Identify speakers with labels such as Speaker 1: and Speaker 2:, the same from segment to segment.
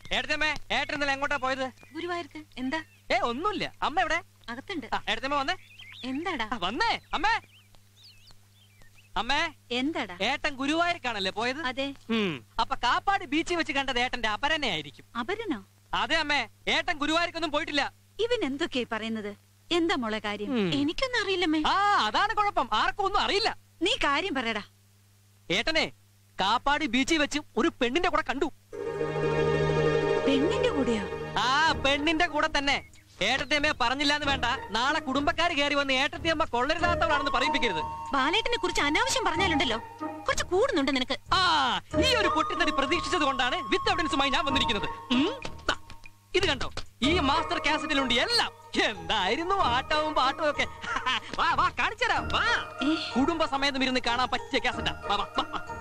Speaker 1: ഏട്ടത്തമ്മേ ഏട്ടൻ ഇന്നലെ എങ്ങോട്ടാ പോയത്
Speaker 2: ഗുരുവായൂർക്ക് എന്താ
Speaker 1: ഏ ഒന്നുമില്ല അമ്മ എവിടെ
Speaker 2: അകത്തുണ്ട്
Speaker 1: ആ, ഏട്ടത്തമ്മ വന്നേ
Speaker 2: എന്താടാ
Speaker 1: ആ, വന്നേ അമ്മേ അമ്മേ
Speaker 2: എന്താടാ
Speaker 1: ഏട്ടൻ ഗുരുവായൂർക്കാണല്ലേ പോയത്
Speaker 2: അതെ
Speaker 1: ഉം. അപ്പൊ കാപ്പാട് ബീച്ചിൽ വെച്ച് കണ്ടത് ഏട്ടന്റെ അപരനെ ആയിരിക്കും
Speaker 2: അപരനോ
Speaker 1: അതെ അമ്മേ ഏട്ടൻ ഗുരുവായൂർക്കൊന്നും പോയിട്ടില്ല
Speaker 2: ഇവൻ എന്തൊക്കെയാ പറയുന്നത് എന്താ മോളെ കാര്യം
Speaker 1: ഉം.
Speaker 2: എനിക്കൊന്നും അറിയില്ലമ്മേ
Speaker 1: ആ അതാണ് കുഴപ്പം ആർക്കും ഒന്നും അറിയില്ല
Speaker 2: നീ കാര്യം പറയടാ
Speaker 1: ഏട്ടനെ കാപ്പാട് ബീച്ചിൽ വെച്ച് ഒരു പെണ്ണിന്റെ കൂടെ കണ്ടു
Speaker 2: പെണ്ണിന്റെ കൂടെയോ
Speaker 1: ആ പെണ്ണിന്റെ കൂടെ തന്നെ ഏട്ടത്തിയമ്മയെ പറഞ്ഞില്ല എന്ന് വേണ്ട നാളെ കുടുംബക്കാർ കയറി വന്ന് ഏട്ടത്തിയമ്മ കൊള്ളരുതാത്തവളാണെന്ന് പറയിപ്പിക്കരുത്
Speaker 2: ബാലേട്ടനെ കുറിച്ച് അനാവശ്യം പറഞ്ഞാലുണ്ടല്ലോ കുറച്ച് കൂടുന്നുണ്ട് നിനക്ക്
Speaker 1: ആ ഈ ഒരു പൊട്ടിത്തെറി പ്രതീക്ഷിച്ചത് കൊണ്ടാണ് വിത്ത് എവിഡൻസുമായി ഞാൻ വന്നിരിക്കുന്നത് ഉം, ദാ, ഇത് കണ്ടോ ഈ മാസ്റ്റർ കാസറ്റിലുണ്ട് എല്ലാം എന്തായിരുന്നു ആട്ടവും പാട്ടും ഒക്കെ വാ വാ കാണിച്ചരാ വാ
Speaker 2: ഏ,
Speaker 1: കുടുംബ സമേതം ഇരുന്ന് കാണാൻ പറ്റിയ കാസറ്റാ വാ വാ വാ, വാ.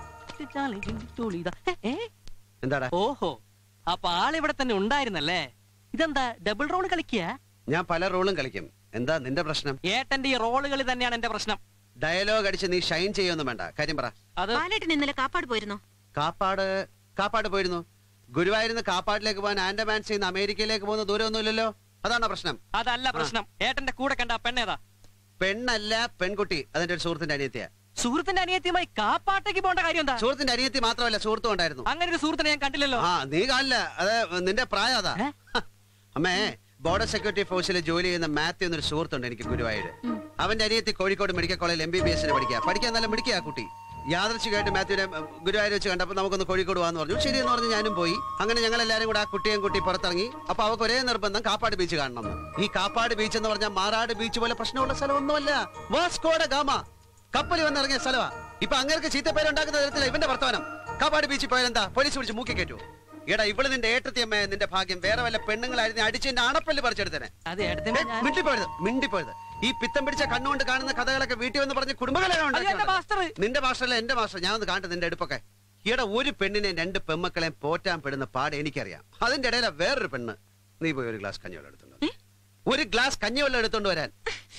Speaker 1: ഏ, ഏ,
Speaker 3: എന്താടാ
Speaker 1: ഓഹോ അപ്പൊ ആളിവിടെ തന്നെ ഉണ്ടായിരുന്നല്ലേ ഇതെന്താ ഡബിൾ റോൾ കളിക്കുക
Speaker 3: ഞാൻ പല റോളും കളിക്കും എന്താ നിന്റെ പ്രശ്നം
Speaker 1: ഏട്ടന്റെ ഈ റോളുകൾ തന്നെയാണ് എന്റെ പ്രശ്നം
Speaker 3: ഡയലോഗ് അടിച്ച് നീ ഷൈൻ ചെയ്യൊന്നും വേണ്ട കാര്യം പറ
Speaker 1: അത്
Speaker 2: ബാലേട്ടൻ ഇന്നലെ കാപ്പാട് പോയിരുന്നോ
Speaker 3: കാപ്പാട് കാപ്പാട് പോയിരുന്നു ഗുരുവായൂരിന്ന് കാപ്പാടിലേക്ക് പോകാൻ ആൻഡമാൻസിൽ നിന്ന് അമേരിക്കയിലേക്ക് പോകുന്ന ദൂരമൊന്നുമില്ലല്ലോ അതാണോ പ്രശ്നം
Speaker 1: അതല്ല പ്രശ്നം ഏട്ടന്റെ കൂടെ കണ്ട ആ പെണ്ണേതാ
Speaker 3: പെണ്ണല്ല പെൺകുട്ടി അതിന്റെ ഒരു സുഹൃത്തിന്റെ അനിയത്തിയ
Speaker 1: സുഹൃത്തിന്റെ അനിയത്തിയുമായി കാപ്പാട്ടേക്ക് പോകേണ്ട കാര്യം എന്താ
Speaker 3: സുഹൃത്തിന്റെ അനിയത്തി മാത്രമല്ല സുഹൃത്തും ഉണ്ടായിരുന്നു
Speaker 1: അങ്ങനെ ഒരു സുഹൃത്തിനെ ഞാൻ കണ്ടില്ലല്ലോ
Speaker 3: ആ നീ കാണില്ല അത് നിന്റെ പ്രായം അതാ
Speaker 1: ഏ?
Speaker 3: ഹ, അമ്മേ ബോർഡർ സെക്യൂരിറ്റി ഫോഴ്സിൽ ജോലി ചെയ്യുന്ന മാത്യു എന്നൊരു സുഹൃത്തുണ്ട് എനിക്ക് ഗുരുവായൂര് അവന്റെ അനിയത്തി കോഴിക്കോട് മെഡിക്കൽ കോളേജിൽ എം ബി ബി എസിന് പഠിക്കുക പഠിക്കാൻ നല്ല മിടിക്കുക ആ കുട്ടി യാദൃശികമായിട്ട് മാത്യുവിനെ ഉം, ഗുരുവായൂർ വെച്ച് കണ്ടപ്പോൾ നമുക്കൊന്ന് കോഴിക്കോട് പോകാന്ന് പറഞ്ഞു ശരി എന്ന് പറഞ്ഞ് ഞാനും പോയി അങ്ങനെ ഞങ്ങൾ എല്ലാവരും കൂടെ ആ കുട്ടിയും കുട്ടി പുറത്തിറങ്ങി അപ്പൊ അവർക്ക് ഒരേ നിർബന്ധം കാപ്പാട് ബീച്ച് കാണണം എന്ന്. ഈ കാപ്പാട് ബീച്ച് എന്ന് പറഞ്ഞാൽ മാറാട് ബീച്ച് പോലെ പ്രശ്നമുള്ള സ്ഥലമൊന്നുമല്ല വാസ്കോഡ ഗാമ കപ്പൽ വന്നിറങ്ങിയ സ്ഥലമാ ഇപ്പൊ അങ്ങേർക്ക് ചീത്തപ്പേരുണ്ടാക്കുന്ന തരത്തില ഇവന്റെ വർത്തമാനം കാപ്പാട് ബീച്ചിൽ പോയാൽ എന്താ പോലീസ് വിളിച്ച് മൂക്കി കയറ്റുമോ എടാ ഇവള് നിന്റെ ഏട്ടത്തിയമ്മ നിന്റെ ഭാഗ്യം വേറെ വല്ല പെണ്ണുങ്ങളായിരുന്നു അടിച്ചെന്റെ അണപ്പല്ല് പറിച്ചെടുത്തേനെ
Speaker 1: അത് ഏട്ടത്തിന്റെ ഞാൻ-
Speaker 3: മിണ്ടിപ്പോയത് മിണ്ടിപ്പോയത് ഈ പിത്തം പിടിച്ച കണ്ണുകൊണ്ട് കാണുന്ന കഥകളൊക്കെ വീട്ടിൽ വന്ന് പറഞ്ഞ് കുടുംബകലകം
Speaker 1: അത് എന്റെ മാസ്റ്റർ
Speaker 3: നിന്റെ മാസ്റ്ററല്ല എന്റെ മാസ്റ്റർ ഞാൻ ഒന്ന് കാണട്ടെ നിന്റെ അടുപ്പൊക്കെ ഈടെ ഒരു പെണ്ണിനെ രണ്ട് പെമ്മക്കളെയും പോറ്റാൻ പെടുന്ന പാട് എനിക്കറിയാം അതിന്റെ ഇടയില വേറൊരു പെണ്ണ് നീ പോയി ഒരു ഗ്ലാസ് കഞ്ഞിവെള്ളം എടുത്തോണ്ട് വാ. ഒരു ഗ്ലാസ് കഞ്ഞിവെള്ളം എടുത്തോണ്ട് വരാൻ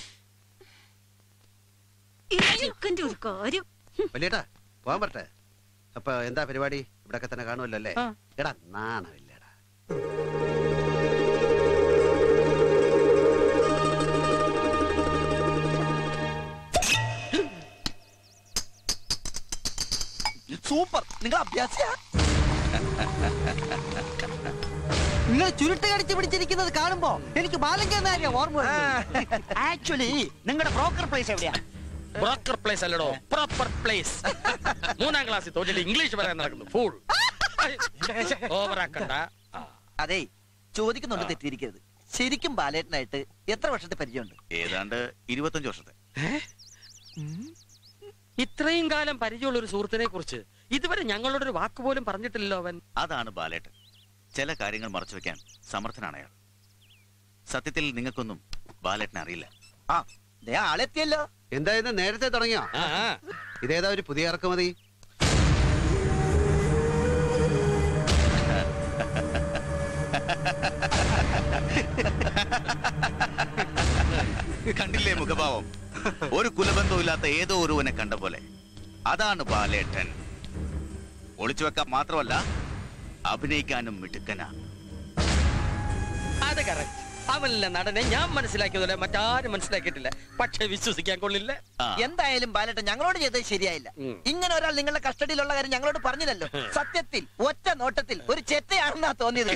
Speaker 2: ഈ ചിക്കന്റെ ഒരു കാര്യം
Speaker 3: വലിയേട്ടാ പോകാൻ പറ്റേ അപ്പൊ എന്താ പരിപാടി ഇവിടൊക്കെ തന്നെ കാണുമല്ലോ അല്ലേ
Speaker 1: ആ.
Speaker 3: എടാ നാണമില്ലടാ
Speaker 4: സൂപ്പർ നിങ്ങൾ അഭ്യാസിയ
Speaker 5: നിങ്ങൾ ചുരുട്ട് കടിച്ച് പിടിച്ചിരിക്കുന്നത് കാണുമ്പോ എനിക്ക് ബാലഞ്ചേന്നാര്യ ഓർമ്മ
Speaker 4: ആക്ച്വലി നിങ്ങളുടെ ബ്രോക്കർ പ്ലേസ് എവിടെയാ
Speaker 6: ബ്രോക്കർ പ്ലേസ് അല്ലടോ പ്രോപ്പർ പ്ലേസ് മൂന്നാം ക്ലാസ്സിൽ തോറ്റിട്ട് ഇംഗ്ലീഷ് പറയാൻ നടക്കുന്നു ഫൂൾ ഓവറാക്കണ്ട ആ.
Speaker 4: അതെ ചോദിക്കുന്നുണ്ട് തെറ്റിയിരിക്കരുത് ശരിക്കും ബാലേട്ടനായിട്ട് എത്ര വർഷത്തെ പരിചയമുണ്ട്
Speaker 7: ഏതാണ്ട് ഇരുപത്തഞ്ച് വർഷത്തെ
Speaker 6: ഇത്രയും കാലം പരിചയമുള്ള ഒരു സുഹൃത്തിനെ കുറിച്ച് ഇതുവരെ ഞങ്ങളോട് ഒരു വാക്ക് പോലും പറഞ്ഞിട്ടില്ലല്ലോ അവൻ
Speaker 7: അതാണ് ബാലേട്ടൻ ചില കാര്യങ്ങൾ മറച്ചു വെക്കാൻ സമർത്ഥനാണ് അയാൾ സത്യത്തിൽ നിങ്ങൾക്കൊന്നും ബാലേട്ടനെ അറിയില്ല
Speaker 4: ആ ദേ ആളെത്തിയല്ലോ
Speaker 3: എന്തായാലും നേരത്തെ തുടങ്ങിയോ
Speaker 6: ആ, ആ.
Speaker 3: ഇതേതാ ഒരു പുതിയ ഇറക്കുമതി
Speaker 7: കണ്ടില്ലേ മുഖഭാവം ഒരു കുലബന്ധവുമില്ലാത്ത ഏതോ ഒരുവനെ കണ്ട പോലെ അതാണ് ബാലേട്ടൻ ഒളിച്ചു വെക്കാൻ മാത്രമല്ല അഭിനയിക്കാനും മിടുക്കനാ
Speaker 6: അത് കറക്റ്റ് അവനല്ല നടനെ ഞാൻ മനസ്സിലാക്കിയതല്ലേ മറ്റാരും മനസ്സിലാക്കിയിട്ടില്ല പക്ഷെ വിശ്വസിക്കാൻ കൊള്ളില്ല
Speaker 7: ആ.
Speaker 4: എന്തായാലും ബാലേട്ടൻ ഞങ്ങളോട് ചെയ്തത് ശരിയായില്ല
Speaker 6: ഉം.
Speaker 4: ഇങ്ങനെ ഒരാൾ നിങ്ങളുടെ കസ്റ്റഡിയിലുള്ള കാര്യം ഞങ്ങളോട് പറഞ്ഞില്ലല്ലോ സത്യത്തിൽ ഒറ്റ നോട്ടത്തിൽ ഒരു ചെറ്റയാണെന്നാ തോന്നിയത്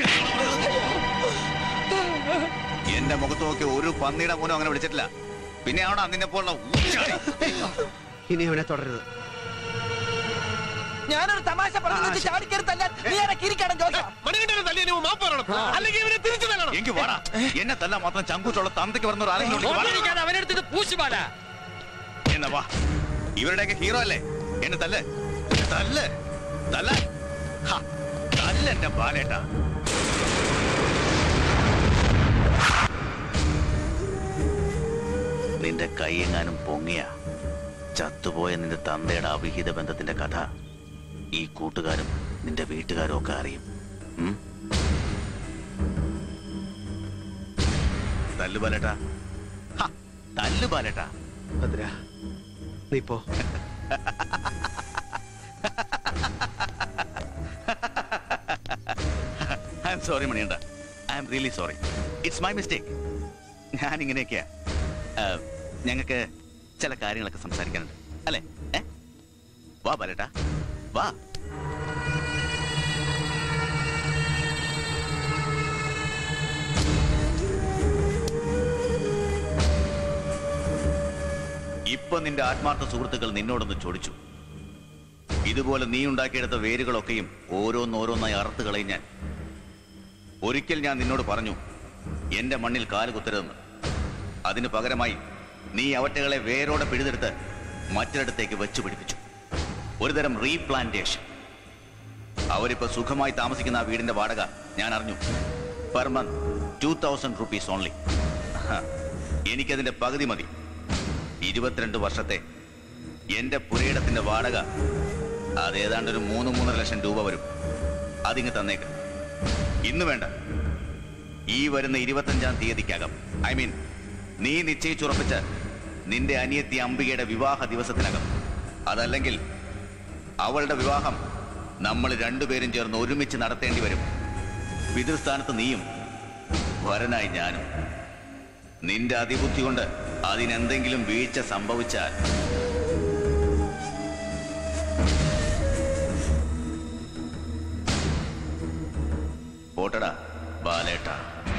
Speaker 7: എന്റെ മുഖത്ത് നോക്കി ഒരു പന്നിയുടെ മൂലം അങ്ങനെ വിളിച്ചിട്ടില്ല പിന്നെ അവിടെ നിന്നെ പോലുള്ള ഊച്ചാളി.
Speaker 3: ഇനി അവനെ തുടരുത്
Speaker 4: ഞാനൊരു തമാശ പറഞ്ഞു ചാടിക്കരുത്തല്ല നീ ഇടയ്ക്ക് ഇരിക്കണം ജോസാ
Speaker 7: എങ്കി വാടാ എന്നെ തല്ല മാത്രം ചങ്കൂറ്റുള്ള തന്തയ്ക്ക് പറഞ്ഞ ആരെങ്കിലും ഉണ്ടെങ്കിൽ വാ.
Speaker 6: ഓർമ്മിരിക്കാതെ അവനെടുത്തിട്ട് പൂശുപാടാ
Speaker 7: എന്നാ വാ ഇവരുടെയൊക്കെ ഹീറോ അല്ലേ എന്നെ തല്ല് തല്ല് തല്ല ഹ, തല്ല് എന്റെ ബാലേട്ടാ നിന്റെ കൈയെങ്ങാനും പൊങ്ങിയ ചത്തുപോയ നിന്റെ തന്തയുടെ അവിഹിത ബന്ധത്തിന്റെ കഥ ഈ കൂട്ടുകാരും നിന്റെ വീട്ടുകാരും ഒക്കെ അറിയും ഉം? തല്ലു ബാലേട്ടാ ഹ, തല്ലു ബാലേട്ടാ
Speaker 3: ഭദ്ര നീ പോ
Speaker 7: I'm സോറി മണിയണ്ട I'm really sorry it's my mistake ഞാൻ ഇങ്ങനെയൊക്കെയാ ഞങ്ങൾക്ക് ചില കാര്യങ്ങളൊക്കെ സംസാരിക്കാനുണ്ട് അല്ലേ ഏ വാ ബാലേട്ടാ വാ ഇപ്പൊ നിന്റെ ആത്മാർത്ഥ സുഹൃത്തുക്കൾ നിന്നോടൊന്ന് ചോദിച്ചു ഇതുപോലെ നീ ഉണ്ടാക്കിയെടുത്ത വേരുകളൊക്കെയും ഓരോന്നോരോന്നായി അറുത്ത് കളയും ഞാൻ ഒരിക്കൽ ഞാൻ നിന്നോട് പറഞ്ഞു എന്റെ മണ്ണിൽ കാല് കുത്തരുതെന്ന് അതിന് പകരമായി നീ അവറ്റകളെ വേരോടെ പിഴുതെടുത്ത് മറ്റൊരിടത്തേക്ക് വെച്ചു പിടിപ്പിച്ചു ഒരുതരം റീപ്ലാന്റേഷൻ അവരിപ്പോ സുഖമായി താമസിക്കുന്ന ആ വീടിന്റെ വാടക ഞാൻ അറിഞ്ഞു per month two thousand rupees only എനിക്കതിന്റെ പകുതി മതി ഇരുപത്തിരണ്ട് വർഷത്തെ എന്റെ പുരയിടത്തിന്റെ വാടക അത് ഏതാണ്ട് ഒരു മൂന്ന് മൂന്നര ലക്ഷം രൂപ വരും അതിങ്ങ് തന്നേക്ക് ഇന്ന് വേണ്ട ഈ വരുന്ന ഇരുപത്തഞ്ചാം തീയതിക്കകം ഐ മീൻ നീ നിശ്ചയിച്ചുറപ്പിച്ച നിന്റെ അനിയത്തി അംബികയുടെ വിവാഹ ദിവസത്തിനകം അതല്ലെങ്കിൽ അവളുടെ വിവാഹം നമ്മൾ രണ്ടുപേരും ചേർന്ന് ഒരുമിച്ച് നടത്തേണ്ടി വരും പിതൃസ്ഥാനത്ത് നീയും വരനായി ഞാനും നിന്റെ അതിബുദ്ധി കൊണ്ട് അതിനെന്തെങ്കിലും വീഴ്ച സംഭവിച്ചാൽ പോട്ടടാ ബാലേട്ടാ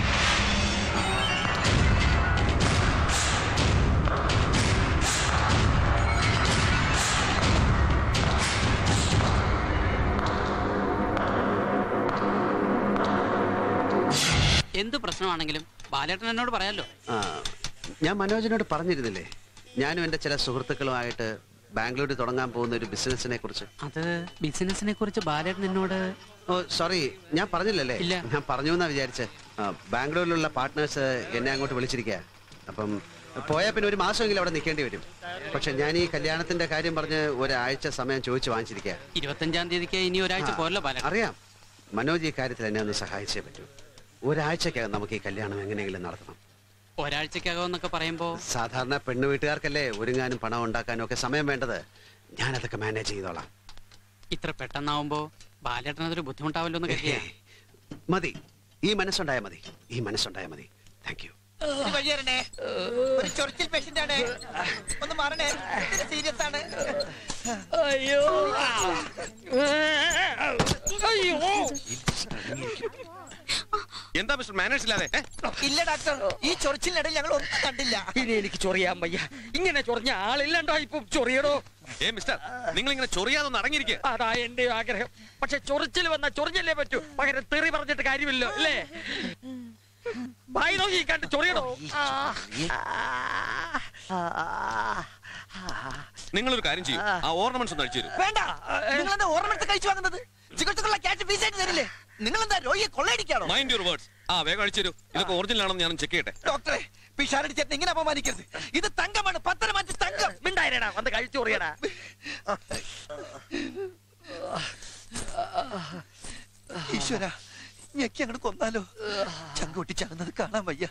Speaker 1: എന്ത് പ്രശ്നമാണെങ്കിലും ബാലേട്ടൻ എന്നോട് പറയാലോ
Speaker 3: ആ, ഞാൻ മനോജിനോട് പറഞ്ഞിരുന്നില്ലേ ഞാനും എൻ്റെ ചില സുഹൃത്തുക്കളുമായിട്ട് ബാംഗ്ലൂരിൽ തുടങ്ങാൻ പോകുന്ന ഒരു ബിസിനസ്സിനെ കുറിച്ച്
Speaker 1: അത് ബിസിനസിനെ കുറിച്ച് ബാലേട്ടൻ എന്നോട്
Speaker 3: ഓ സോറി ഞാൻ പറഞ്ഞില്ലല്ലേ
Speaker 1: ഇല്ല.
Speaker 3: ഞാൻ പറഞ്ഞു എന്നാ വിചാരിച്ച് ബാംഗ്ലൂരിലുള്ള പാർട്ട്നേഴ്സ് എന്നെ അങ്ങോട്ട് വിളിച്ചിരിക്കുക അപ്പം പോയാൽ പിന്നെ ഒരു മാസമെങ്കിലും അവിടെ നിൽക്കേണ്ടി വരും പക്ഷെ ഞാൻ ഈ കല്യാണത്തിന്റെ കാര്യം പറഞ്ഞ് ഒരാഴ്ച സമയം ചോദിച്ചു വാങ്ങിച്ചിരിക്കുക
Speaker 1: ഇരുപത്തഞ്ചാം തീയതിക്ക് ഇനി ഒരാഴ്ച പോരല്ലോ ബാലേട്ടൻ
Speaker 3: അറിയാം മനോജ് ഈ കാര്യത്തിൽ എന്നെ ഒന്ന് സഹായിച്ചേ പറ്റൂ ഒരാഴ്ചക്കകം നമുക്ക് ഈ കല്യാണം എങ്ങനെയെങ്കിലും നടത്തണം
Speaker 1: ഒരാഴ്ചക്കകം എന്നൊക്കെ പറയുമ്പോ
Speaker 3: സാധാരണ പെണ്ണു വീട്ടുകാർക്കല്ലേ ഒരുങ്ങാനും പണം ഉണ്ടാക്കാനും ഒക്കെ സമയം വേണ്ടത് ഞാനതൊക്കെ മാനേജ് ചെയ്തോളാം
Speaker 1: ഇത്ര പെട്ടെന്നാവുമ്പോ ബാലേട്ടൻ അതൊരു ബുദ്ധിമുട്ടാവല്ലോ എന്ന് കരുതിയാ
Speaker 3: മതി ഈ മനസ്സുണ്ടായാൽ മതി ഈ മനസ്സുണ്ടായാൽ മതി താങ്ക് യു
Speaker 4: ഈ വഴി തരണേ ഒരു ചൊറിച്ചിൽ പേഷ്യന്റ് ആണ് ഒന്ന് മാറണേ സീരിയസ് ആണ്
Speaker 6: അയ്യോ അയ്യോ
Speaker 8: എന്താ മിസ്റ്റർ മാനേഴ്സ് ഇല്ലാതെ ഏ?
Speaker 4: ഇല്ല ഡോക്ടർ ഈ ചൊറിച്ചിലിനിടയിൽ ഞങ്ങൾ ഒന്നും കണ്ടില്ല
Speaker 6: ഇനി എനിക്ക് ചൊറിയാൻ വയ്യ ഇങ്ങനെ ചൊറിഞ്ഞ ആളില്ലണ്ടോ ഇപ്പൊ ചൊറിയടോ
Speaker 8: ഏ മിസ്റ്റർ നിങ്ങൾ ഇങ്ങനെ ചൊറിയാതെ ഒന്ന് അടങ്ങിയിരിക്കുക
Speaker 6: അതാ എന്റെ ആഗ്രഹം പക്ഷെ ചൊറിച്ചിൽ വന്ന ചൊറിഞ്ഞല്ലേ പറ്റൂ പകരം തെറി പറഞ്ഞിട്ട് കാര്യമില്ലോ അല്ലേ വായി നോക്കി കണ്ട് ചൊറിയടോ
Speaker 8: നിങ്ങളൊരു കാര്യം ചെയ്യും ആ ഓർണമെന്റ്സ് ഒന്ന് അടിച്ചു തരൂ
Speaker 4: വേണ്ട നിങ്ങൾ എന്താ ഓർണമെടുത്ത് കഴിച്ചു വാങ്ങുന്നത് ചികിത്സക്കുള്ള ക്യാഷ് ഫീസ് ആയിട്ട് തരില്ലേ നിങ്ങൾ എന്താ രോഗിയെ കൊള്ളയടിക്കാണോ
Speaker 8: മൈൻഡ് യുവർ വേർഡ്സ് ആ വേഗം അടിച്ചു തരൂ ഇതൊക്കെ ഒറിജിനൽ ആണെന്ന് ഞാൻ ചെക്ക് ചെയ്യട്ടെ
Speaker 4: ഡോക്ടറെ പിഷാരടി ചേട്ടൻ ഇങ്ങനെ അപമാനിക്കരുത് ഇത് തങ്കമാണ് പത്തര മാറ്റി തങ്കം
Speaker 6: മിണ്ടായിരടാ വന്ന് കഴിച്ചു ചൊറിയടാ
Speaker 4: ഈശ്വര ഞെക്കി അങ്ങോട്ട് കൊന്നാലോ ചങ്കൂട്ടി ചാകുന്നത് കാണാൻ വയ്യ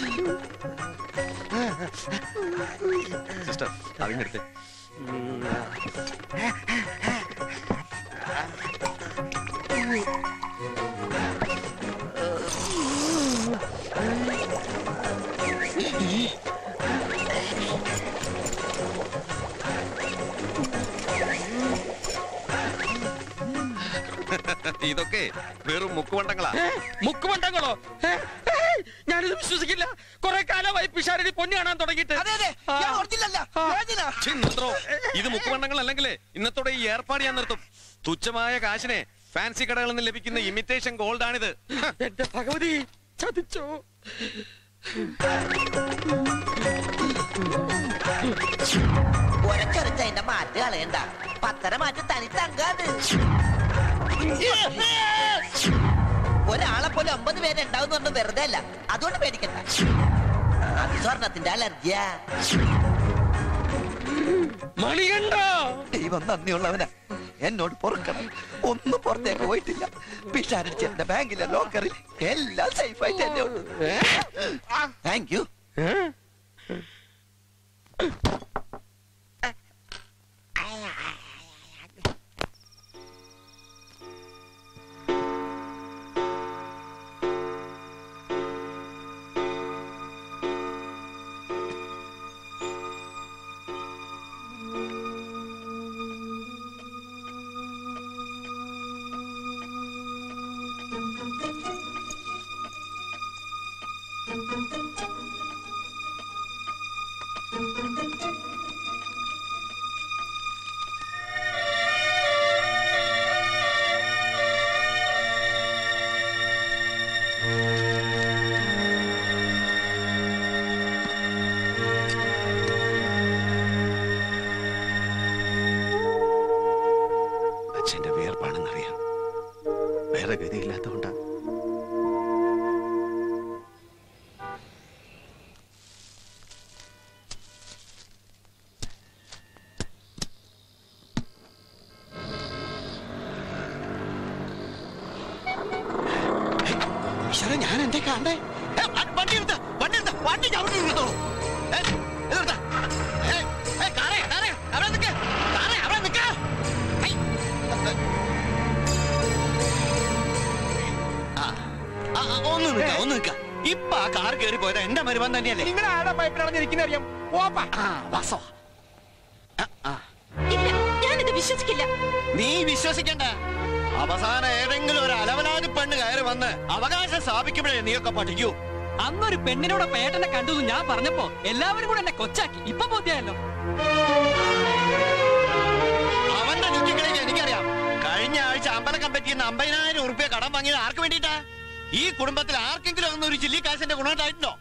Speaker 8: സിസ്റ്റർ അതിങ്ങെടുത്ത് ഇതൊക്കെ വെറും മുക്കുവണ്ടങ്ങളാ
Speaker 6: മുക്കുമണ്ടങ്ങളോ ഏ? ഏയ്! ഞാനിത് വിശ്വസിക്കില്ല കുറെ കാലമായി പിഷാരടി പൊന്നി കാണാൻ തുടങ്ങിയിട്ട്
Speaker 4: അതെ അതെ ഞാൻ ഒറിജിനല്ല വേദന
Speaker 8: ഛി, നിർത്തണോ? ഇത് മുക്കുവണ്ടങ്ങൾ അല്ലെങ്കിലേ ഇന്നത്തോടെ ഈ ഏർപ്പാട് ഞാൻ നിർത്തും തുച്ഛമായ കാശിനെ ഫാൻസി കടകളിൽ നിന്ന് ലഭിക്കുന്ന ഇമിറ്റേഷൻ ഗോൾഡ് ആണിത് ഹ,
Speaker 6: എന്റെ ഭഗവതി ചതിച്ചോ
Speaker 4: ഒരച്ചൊരച്ച എന്റെ മാറ്റ് കളയണ്ട പത്തര മാറ്റ് തനി തങ്കാത് ഒരാളെ പോലെ ഒമ്പത് പേര് ഉണ്ടാവും പറഞ്ഞ് വെറുതെ അല്ല അതുകൊണ്ട് പേടിക്കണ്ട അതിസ്വർണത്തിന്റെ അലർജിയാ
Speaker 6: മണികണ്ടോ
Speaker 4: ദൈവം നന്ദിയുള്ളവനാ എന്നോട് പൊറുക്കണം ഒന്നും പുറത്തേക്ക് പോയിട്ടില്ല പിഷാരടിച്ചെന്റെ ബാങ്കിലെ ലോക്കറിൽ എല്ലാം സേഫ് ആയിട്ട് എന്നെ ഉണ്ട് താങ്ക് യു
Speaker 3: വിധിയില്ലാത്തതുകൊണ്ടാ
Speaker 4: ഈശ്വര ഞാൻ എന്തേ കാണണ്ടേ ഏ, വ- വണ്ടി എടുത്ത് വണ്ടി എടുത്ത് വണ്ടി ചവിട്ടി എടുത്തോളൂ ഏ, ഇതെടുത്ത്. ഏ, ഏ, കാറേ, കാറേ, അവിടെ നിക്ക്. കാറേ, അവിടെ നിക്ക്. ഹൈ. ആ, ആ, ആ, ഒന്ന് നിക്ക ഒന്ന് നിക്ക ഇപ്പൊ ആ കാർ കയറി പോയത് എന്റെ മരുമൻ തന്നെയല്ലേ
Speaker 6: നിങ്ങൾ ആടെ പൈപ്പിലടഞ്ഞിരിക്കുന്ന അറിയാം ഓപ്പാ
Speaker 4: ആ വാസോ ആ, ആ.
Speaker 2: ഇല്ല ഞാനിത് വിശ്വസിക്കില്ല
Speaker 4: നീ വിശ്വസിക്കണ്ട അവസാനം ഏതെങ്കിലും ഒരു അലവലാതി പെണ്ണ് കയറി വന്ന് അവകാശം സ്ഥാപിക്കുമ്പോഴേ നീയൊക്കെ പഠിക്കൂ
Speaker 1: അന്നൊരു പെണ്ണിനോട് പേട്ടനെ കണ്ടു എന്ന് ഞാൻ പറഞ്ഞപ്പോ എല്ലാവരും കൂടെ എന്നെ കൊച്ചാക്കി ഇപ്പൊ ബോധ്യായല്ലോ
Speaker 4: അവന്റെ ചുറ്റിക്കളിക്ക് എനിക്കറിയാം കഴിഞ്ഞ ആഴ്ച അമ്പല കമ്പറ്റിയിൽ നിന്ന് അമ്പതിനായിരം ഉറുപ്പ്യ കടം വാങ്ങിയത് ആർക്ക് വേണ്ടിയിട്ടാ ഈ കുടുംബത്തിൽ ആർക്കെങ്കിലും ഒന്ന് ഒരു ചില്ലി കാശിന്റെ ഗുണമുണ്ടായിട്ടുണ്ടോ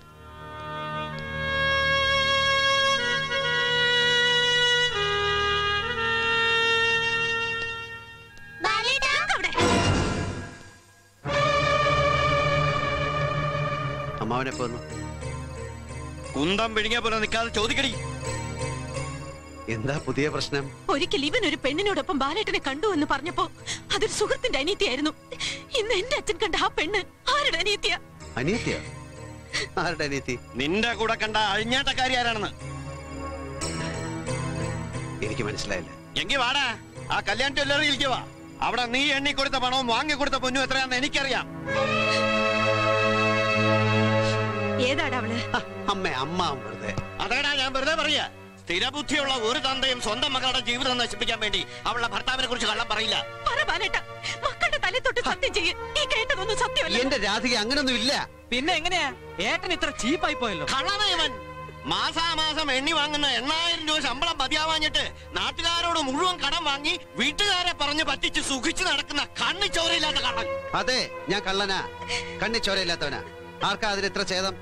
Speaker 2: അവിടെ
Speaker 3: അമ്മാവനെ പോന്നു
Speaker 4: കുന്തം പിഴുങ്ങിയ പോലെ നിൽക്കാതെ ചോദിക്കടി
Speaker 3: എന്താ പുതിയ പ്രശ്നം
Speaker 2: ഒരിക്കൽ ഇവൻ ഒരു പെണ്ണിനോടൊപ്പം ബാലേട്ടനെ കണ്ടു എന്ന് പറഞ്ഞപ്പോ അതൊരു സുഹൃത്തിന്റെ അനീതിയായിരുന്നു ഇന്ന് എന്റെ അച്ഛൻ കണ്ട ആ പെണ്ണ് ആരുടെ അനീതിയാ
Speaker 3: അനിയത്തിയോ ആരുടെ അനിയത്തി
Speaker 4: നിന്റെ കൂടെ കണ്ട അഴിഞ്ഞാട്ടക്കാരി ആരാണെന്ന്
Speaker 3: എനിക്ക് മനസ്സിലായില്ല
Speaker 4: എങ്കി വാടാ ആ കല്യാൺ ജ്വല്ലറിയിലേക്ക് വാ അവിടെ നീ എണ്ണി കൊടുത്ത പണവും വാങ്ങി കൊടുത്ത പൊന്നും എത്രയാണെന്ന് എനിക്കറിയാം
Speaker 2: ഏതാടാ അവള്
Speaker 3: ഹ, അമ്മേ അമ്മ വെറുതെ
Speaker 4: അതേടാ ഞാൻ വെറുതെ പറയാ സ്ഥിരബുദ്ധിയുള്ള ഒരു തന്തയും സ്വന്തം മകളുടെ ജീവിതം നശിപ്പിക്കാൻ വേണ്ടി അവളുടെ ഭർത്താവിനെ കുറിച്ച് കള്ളം പറയില്ല
Speaker 2: പറ ബാലേട്ട മക്കളുടെ തലേ തൊട്ട് സത്യം ചെയ്യ് ഈ കേട്ടതൊന്നും സത്യമല്ല
Speaker 3: എന്റെ രാധിക അങ്ങനൊന്നും ഇല്ല
Speaker 1: പിന്നെ എങ്ങനെയാ ഏട്ടൻ ഇത്ര ചീപ്പായി പോയല്ലോ
Speaker 4: കള്ളനയവൻ മാസാമാസം എണ്ണി വാങ്ങുന്ന എണ്ണായിരം രൂപ ശമ്പളം മതിയാവാഞ്ഞിട്ട് നാട്ടുകാരോട് മുഴുവൻ കടം വാങ്ങി വീട്ടുകാരെ പറഞ്ഞ് പറ്റിച്ച് സുഖിച്ച് നടക്കുന്ന കണ്ണി ചോരയില്ലാത്ത കള്ളൻ
Speaker 3: അതെ ഞാൻ കള്ളനാ കണ്ണി ചോരയില്ലാത്തവനാ ആർക്കാ അതിന് ഇത്ര ഛേദം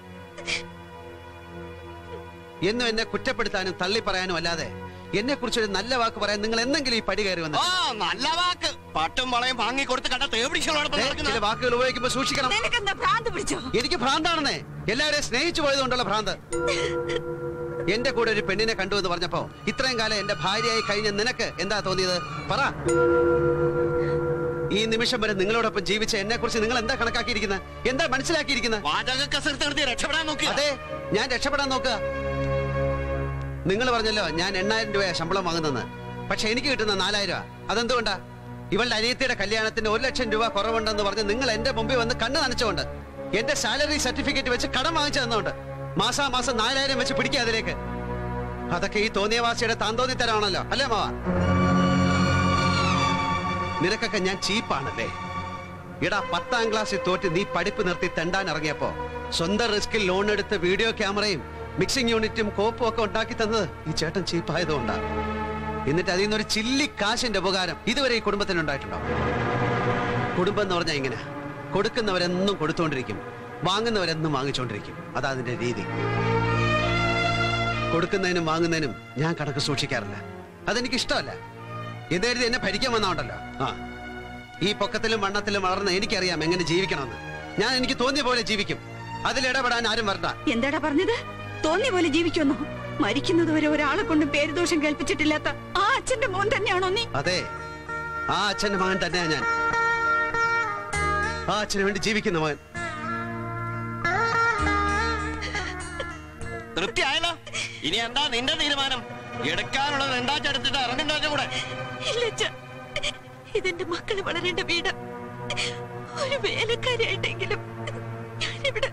Speaker 3: എന്നും എന്നെ കുറ്റപ്പെടുത്താനും തള്ളി പറയാനും അല്ലാതെ എന്നെ കുറിച്ചൊരു നല്ല വാക്ക് പറയാൻ നിങ്ങൾ എന്തെങ്കിലും ഈ പടി കയറി വന്നു
Speaker 4: ആ നല്ല വാക്ക് പട്ടും വളയും വാങ്ങി കൊടുത്ത് കണ്ട തേപിടിച്ചോടൊപ്പം
Speaker 3: ചില
Speaker 4: നടക്കുന്ന
Speaker 3: വാക്കുകൾ ഉപയോഗിക്കുമ്പോ സൂക്ഷിക്കണം
Speaker 2: നിനക്കെന്താ ഭ്രാന്ത് പിടിച്ചോ
Speaker 3: എനിക്ക് ഭ്രാന്താണെന്നേ എല്ലാവരെയും സ്നേഹിച്ചു പോയതുകൊണ്ടുള്ള ഭ്രാന്ത് എന്റെ കൂടെ ഒരു പെണ്ണിനെ കണ്ടു എന്ന് പറഞ്ഞപ്പോ ഇത്രയും കാലം എന്റെ ഭാര്യയായി കഴിഞ്ഞ നിനക്ക് എന്താ തോന്നിയത് പറ ഈ നിമിഷം വരെ നിങ്ങളോടൊപ്പം ജീവിച്ച എന്നെ കുറിച്ച് നിങ്ങൾ എന്താ കണക്കാക്കിയിരിക്കുന്നത് എന്താ മനസ്സിലാക്കിയിരിക്കുന്നത്
Speaker 4: വാചക കസരത്ത് നടത്തി രക്ഷപ്പെടാൻ നോക്കി
Speaker 3: അതെ ഞാൻ രക്ഷപ്പെടാൻ നോക്കുക നിങ്ങൾ പറഞ്ഞല്ലോ ഞാൻ എണ്ണായിരം രൂപ ശമ്പളം വാങ്ങുന്നെന്ന് പക്ഷെ എനിക്ക് കിട്ടുന്ന നാലായിരം രൂപ അതെന്തുകൊണ്ടാ ഇവളുടെ അനിയത്തിയുടെ കല്യാണത്തിന് ഒരു ലക്ഷം രൂപ കുറവുണ്ടെന്ന് പറഞ്ഞ് നിങ്ങൾ എന്റെ മുമ്പിൽ വന്ന് കണ്ണ് നനച്ചുകൊണ്ട് എന്റെ സാലറി സർട്ടിഫിക്കറ്റ് വെച്ച് കടം വാങ്ങിച്ചു തന്നുകൊണ്ട് മാസാമാസം നാലായിരം വെച്ച് പിടിക്കുക അതിലേക്ക് അതൊക്കെ ഈ തോന്നിയവാസിയുടെ താന്തോന്നിത്തരമാണല്ലോ അല്ലേ മാവ നിനക്കൊക്കെ ഞാൻ ചീപ്പാണല്ലേ എടാ പത്താം ക്ലാസ്സിൽ തോറ്റ് നീ പഠിപ്പ് നിർത്തി തെണ്ടാൻ ഇറങ്ങിയപ്പോ സ്വന്തം റിസ്കിൽ ലോൺ എടുത്ത് വീഡിയോ ക്യാമറയും മിക്സിംഗ് യൂണിറ്റും കോപ്പും ഒക്കെ ഉണ്ടാക്കി തന്നത് ഈ ചേട്ടൻ ചീപ്പായതുകൊണ്ടാ എന്നിട്ട് അതിൽ നിന്നൊരു ചില്ലി കാശിന്റെ ഉപകാരം ഇതുവരെ ഈ കുടുംബത്തിന് ഉണ്ടായിട്ടുണ്ടോ കുടുംബം എന്ന് പറഞ്ഞാൽ ഇങ്ങനെ കൊടുക്കുന്നവരെന്നും കൊടുത്തുകൊണ്ടിരിക്കും വാങ്ങുന്നവരെന്നും വാങ്ങിച്ചുകൊണ്ടിരിക്കും അതാ അതിന്റെ രീതി കൊടുക്കുന്നതിനും വാങ്ങുന്നതിനും ഞാൻ കണക്ക് സൂക്ഷിക്കാറില്ല അതെനിക്ക് ഇഷ്ടമല്ല ഇതേരുതി എന്നെ ഭരിക്കാൻ വന്നോണ്ടല്ലോ ആ ഈ പൊക്കത്തിലും വണ്ണത്തിലും വളർന്ന എനിക്കറിയാം എങ്ങനെ ജീവിക്കണമെന്ന് ഞാൻ എനിക്ക് തോന്നിയ പോലെ ജീവിക്കും അതിലിടപെടാൻ ആരും വരണ്ട
Speaker 2: എന്താടാ പറഞ്ഞത് തോന്നിയ പോലെ ജീവിക്കുമെന്നോ മരിക്കുന്നത് വരെ ഒരാളെ കൊണ്ടും പേരുദോഷം കേൾപ്പിച്ചിട്ടില്ലാത്ത ആ അച്ഛന്റെ മോൻ തന്നെയാണോ നീ
Speaker 3: അതെ ആ അച്ഛന്റെ മകൻ തന്നെയാ ഞാൻ ആ അച്ഛന് വേണ്ടി ജീവിക്കുന്ന മകൻ
Speaker 4: തൃപ്തിയായല്ലോ ഇനി എന്താ നിന്റെ തീരുമാനം എടുക്കാനുള്ളത് രണ്ടാച്ചെടുത്തിട്ട് ഇറങ്ങുന്നതിന്റെ കൂടെ
Speaker 2: ഇല്ല അച്ഛാ. ഇതെന്റെ മക്കള് വളരേണ്ട വീട് ഒരു വേലക്കാരിയായിട്ടെങ്കിലും ഞാനിവിടെ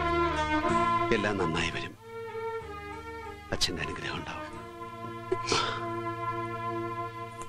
Speaker 3: എല്ലാം നന്നായി വരും അച്ഛന്റെ അനുഗ്രഹം ഉണ്ടാവും